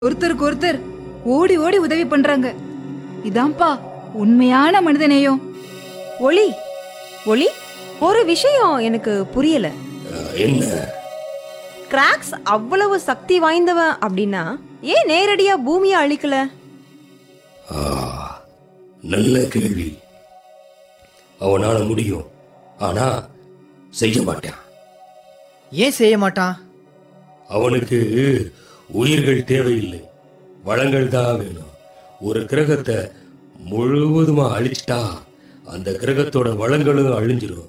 ஒருத்தருக்கு ஒருத்தர் ஓடி ஓடி உதவி பண்றாங்க இதான்ப்பா உண்மையான மனிதநேயம் ஒளி ஒளி ஒரு விஷயம் எனக்கு புரியல அஹ், என்ன கிராக்ஸ் அவ்வளவு சக்தி வாய்ந்தவன் அப்படின்னா ஏன் நேரடியா பூமியை அழிக்கல ஆ, நல்ல கேள்வி அவனால முடியும் ஆனா செய்ய மாட்டான் ஏன் செய்ய மாட்டான் அவனுக்கு உயிர்கள் தேவையில்லை வளங்கள் தான் வேணும் ஒரு கிரகத்தை முழுவதுமா அழிச்சிட்டா அந்த கிரகத்தோட வளங்களும் அழிஞ்சிரும்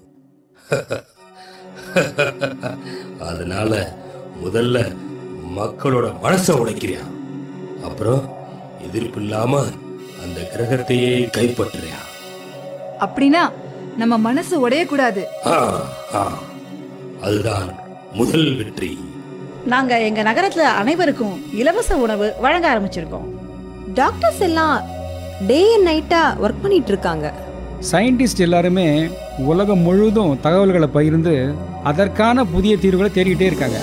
அதனால முதல்ல மக்களோட மனசை உடைக்கிறியா அப்புறம் எதிர்ப்பு இல்லாம அந்த கிரகத்தையே கைப்பற்றுறியா அப்படின்னா நம்ம மனசு உடையக்கூடாது ஆ, ஆ. அதுதான் முதல் வெற்றி நாங்க எங்க நகரத்துல அனைவருக்கும் இலவச உணவு வழங்க ஆரம்பிச்சிருக்கோம் டாக்டர்ஸ் எல்லாம் டே அண்ட் நைட்டா ஒர்க் பண்ணிட்டு இருக்காங்க சயின்டிஸ்ட் எல்லாருமே உலகம் முழுவதும் தகவல்களை பகிர்ந்து அதற்கான புதிய தீர்வுகளை தேடிக்கிட்டே இருக்காங்க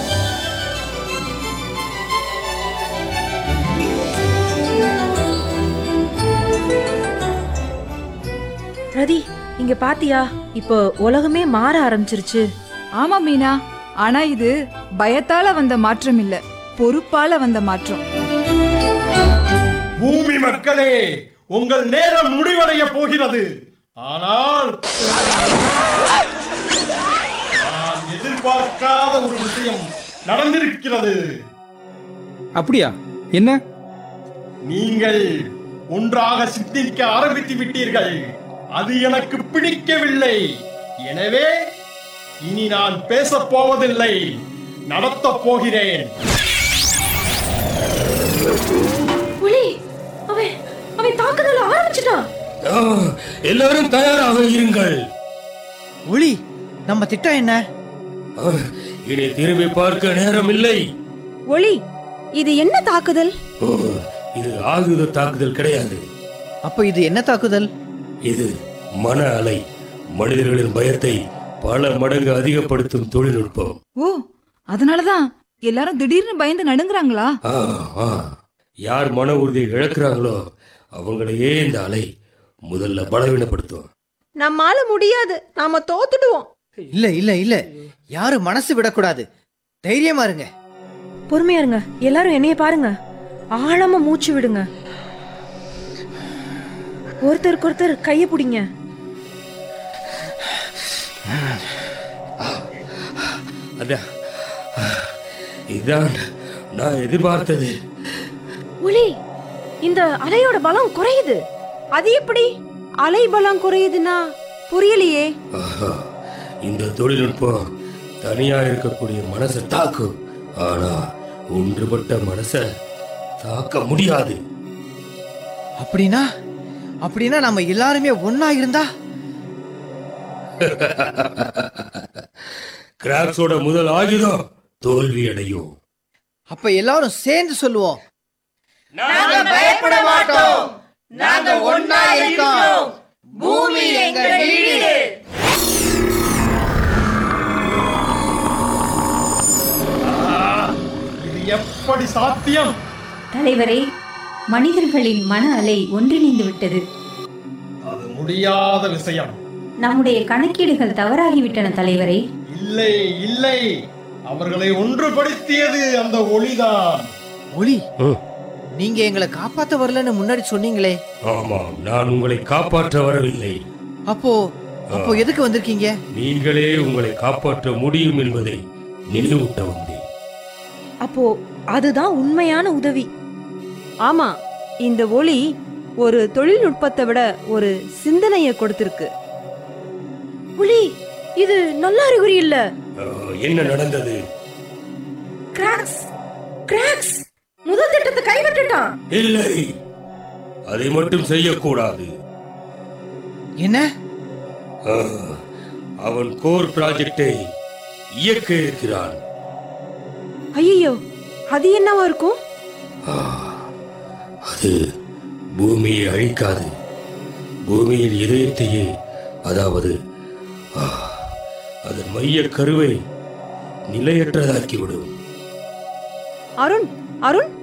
ரதி இங்க பாத்தியா இப்போ உலகமே மாற ஆரம்பிச்சிருச்சு ஆமா மீனா ஆனா இது பயத்தால வந்த மாற்றம் இல்ல பொறுப்பால வந்த மாற்றம் பூமி மக்களே உங்கள் நேரம் முடிவடைய போகிறது ஆனால் நான் எதிர்பார்க்காத ஒரு விஷயம் நடந்திருக்கிறது அப்படியா என்ன நீங்கள் ஒன்றாக சிந்திக்க ஆரம்பித்து விட்டீர்கள் அது எனக்கு பிடிக்கவில்லை எனவே இனி நான் பேசப் போவதில்லை நடத்தப் போகிறேன் புலி அவன் அவன் தாக்குதல் ஆரம்பிச்சிட்டான் ஆ, எல்லாரும் தயாராக இருங்கள் ஒளி நம்ம திட்டம் என்ன ஆ, இனி திரும்பி பார்க்க நேரம் இல்லை ஒளி இது என்ன தாக்குதல் ஓ, இது ஆயுத தாக்குதல் கிடையாது அப்ப இது என்ன தாக்குதல் இது மன அலை மனிதர்களின் பயத்தை பல மடங்கு அதிகப்படுத்தும் தொழில்நுட்பம் ஓ அதனாலதான் எல்லாரும் திடீர்னு பயந்து நடுங்குறாங்களா ஆ, ஆ. யார் மன உறுதியை இழக்கிறாங்களோ அவங்களையே இந்த அலை முதல்ல பலவீனப்படுத்தும் நம்மால முடியாது நாம தோத்துடுவோம் இல்ல இல்ல இல்ல யாரும் மனசு விடக்கூடாது தைரியமா இருங்க பொறுமையா இருங்க எல்லாரும் என்னைய பாருங்க ஆழமா மூச்சு விடுங்க ஒருத்தருக்கு ஒருத்தர் கைய பிடிங்க அதான் இதான் நான் எதிர்பார்த்தது ஒளி இந்த அலையோட பலம் குறையுது அது எப்படி அலை பலம் குறையுதுன்னா புரியலையே ஆஹா, இந்த தொழில்நுட்பம் தனியா இருக்கக்கூடிய மனசை தாக்கும் ஆனா ஒன்றுபட்ட மனசை தாக்க முடியாது அப்படின்னா அப்படின்னா நம்ம எல்லாருமே ஒன்னா இருந்தா கிராக்ஸோட முதல் ஆயுதம் தோல்வி அடையும் அப்ப எல்லாரும் சேர்ந்து சொல்லுவோம் பயப்பட மாட்டோம் நாங்க ஒன்னா இருக்கோம் பூமி எங்கள் வீடு இது எப்படி சாத்தியம் தலைவரே மனிதர்களின் மன அலை ஒன்றிணைந்து விட்டது அது முடியாத விஷயம் நம்முடைய கணக்கீடுகள் தவறாகிவிட்டன தலைவரே இல்லை இல்லை அவர்களை ஒன்றுபடுத்தியது அந்த ஒளிதான் ஒளி ம். நீங்க எங்களை காப்பாத்த வரலன்னு முன்னாடி சொன்னீங்களே ஆமாம் நான் உங்களை காப்பாற்ற வரவில்லை அப்போ அப்போ எதுக்கு வந்திருக்கீங்க நீங்களே உங்களை காப்பாற்ற முடியும் என்பதை நினைவூட்ட வந்தேன் அப்போ அதுதான் உண்மையான உதவி ஆமா இந்த ஒளி ஒரு தொழில்நுட்பத்தை விட ஒரு சிந்தனையை கொடுத்திருக்கு புலி இது நல்ல அறிகுறி இல்ல ஆஹ், என்ன நடந்தது கிராக்ஸ் கிராக்ஸ் முதல் திட்டத்தை கைவிட்டுட்டான் இல்லை அதை மட்டும் செய்யக்கூடாது என்ன ஆஹ், அவன் கோர் ப்ராஜெக்டை இயக்க இருக்கிறான் ஐயோ அது என்னவா இருக்கும் அது பூமியை அழிக்காது பூமியின் இதயத்தையே அதாவது ஆ, அதன் மைய கருவை நிலையற்றதாக்கிவிடும் அருண் அருண்